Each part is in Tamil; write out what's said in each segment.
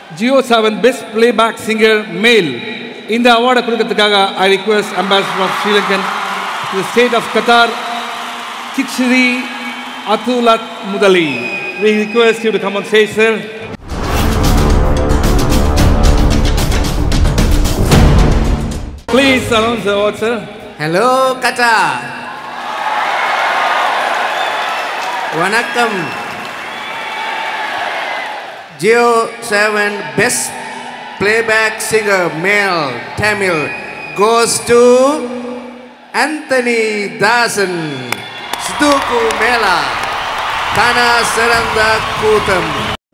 Jio seven best playback singer male இந்த அவார்டை கொடுக்கறதுக்காக I request ambassador of Sri Lankan to state of Qatar கிச்ரி Athulathmudali we request you to come on stage sir please announce the award sir hello கச்சா வணக்கம் Jio seven best playback singer male Tamil goes to Anthony Dasan ஸ்தூக்கு மேலா தன சிறந்த கூட்டம்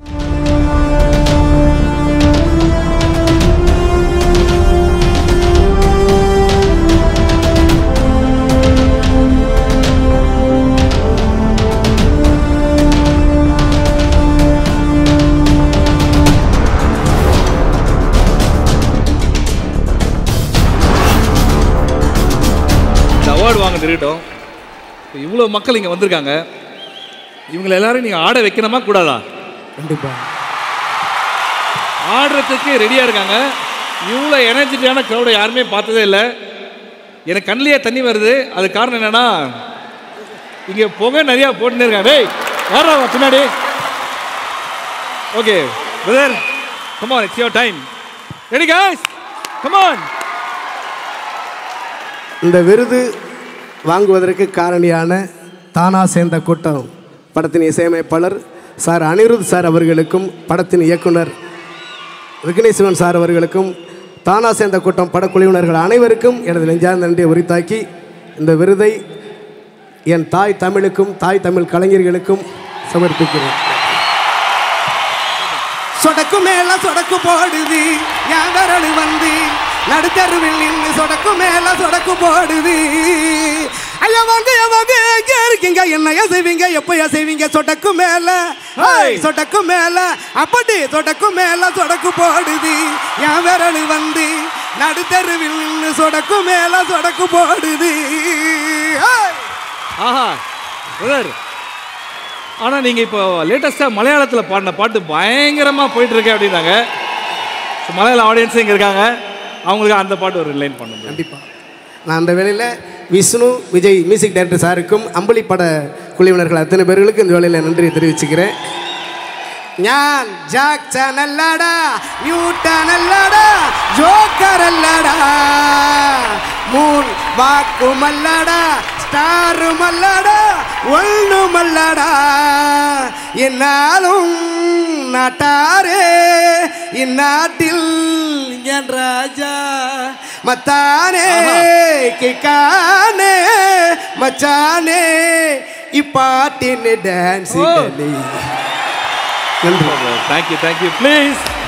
இந்த அவார்டு வாங்க இருக்கட்டும் இவ்வளோ மக்கள் இங்கே வந்திருக்காங்க இவங்களை எல்லாரும் நீங்கள் ஆட வைக்கணுமா கூடாதா கண்டிப்பா ஆடுறதுக்கு ரெடியாக இருக்காங்க இவ்வளோ எனர்ஜெட்டிக்கான க்ரௌடை யாருமே பார்த்ததே இல்லை எனக்கு கண்ணிலேயே தண்ணி வருது அது காரணம் என்னன்னா இங்கே புகை நிறையா போட்டுன்னு இருக்காங்க டேய் யாரா அவன் பின்னாடி okay brother come on it's your time ready guys come on இந்த விருது வாங்குவதற்கு காரணியான தானா சேர்ந்த கூட்டம் படத்தின் இசையமைப்பாளர் சார் அனிருத் சார் அவர்களுக்கும் படத்தின் இயக்குனர் விக்னேஸ்வரன் சார் அவர்களுக்கும் தானா சேர்ந்த கூட்டம் படக்குழுவினர்கள் அனைவருக்கும் எனது நெஞ்சார்ந்த நன்றியை உரித்தாக்கி இந்த விருதை என் தாய் தமிழுக்கும் தாய் தமிழ் கலைஞர்களுக்கும் சமர்ப்பிக்கிறேன் சொடக்கு மேல சொடக்கு போடுது என் விரல் வந்து நடுத்தருவில் நின்று சொடக்கு மேல சொடக்கு போடுது ஐயா வாங்க ஐயா வாங்க எங்க இருக்கீங்க என்ன செய்வீங்க எப்ப செய்வீங்க சொடக்கு மேல ஹேய், சொடக்கு மேல அப்படி சொடக்கு மேல சொடக்கு போடுது என் விரல் வந்து நடுத்தருவில் நின்று சொடக்கு மேல சொடக்கு போடுது ஹேய். ஆஹா பிரதர் ஆனால் நீங்கள் இப்போ லேட்டஸ்ட்டாக மலையாளத்தில் பாடின பாட்டு பயங்கரமாக போயிட்டு இருக்கு அப்படின்னாங்க So, மலையாள ஆடியன்ஸ் இங்கே இருக்காங்க அவங்களுக்கு அந்த பாட்டு ஒரு லைன் பண்ணுங்க கண்டிப்பா நான் அந்த வேளையில் விஷ்ணு விஜய் மியூசிக் டைரக்டர் சாருக்கும் அம்பளி பட குழுவினர்கள் அத்தனை பேர்களுக்கும் இந்த வேளையில் நன்றி தெரிவிச்சுக்கிறேன் ഞാൻ ജാക്സൺ അല്ലടാ ന്യൂട്ടൺ അല്ലടാ ജോക്കർ അല്ലടാ മൂൺ വാക്കുമല്ലടാ സ്റ്റാറുമല്ലടാ ഒന്നുമല്ലടാ എന്നാലും നാട്ടാരേ ഇന്നാട്ടിൽ ഞാൻ രാജ മത്താനേ കിക്കാനേ മച്ചാനേ ഈ പാട്ടിന് ഡാൻസ് കളി നന്ദി தேங்க்யூ தேங்க்யூ ப்ளீஸ்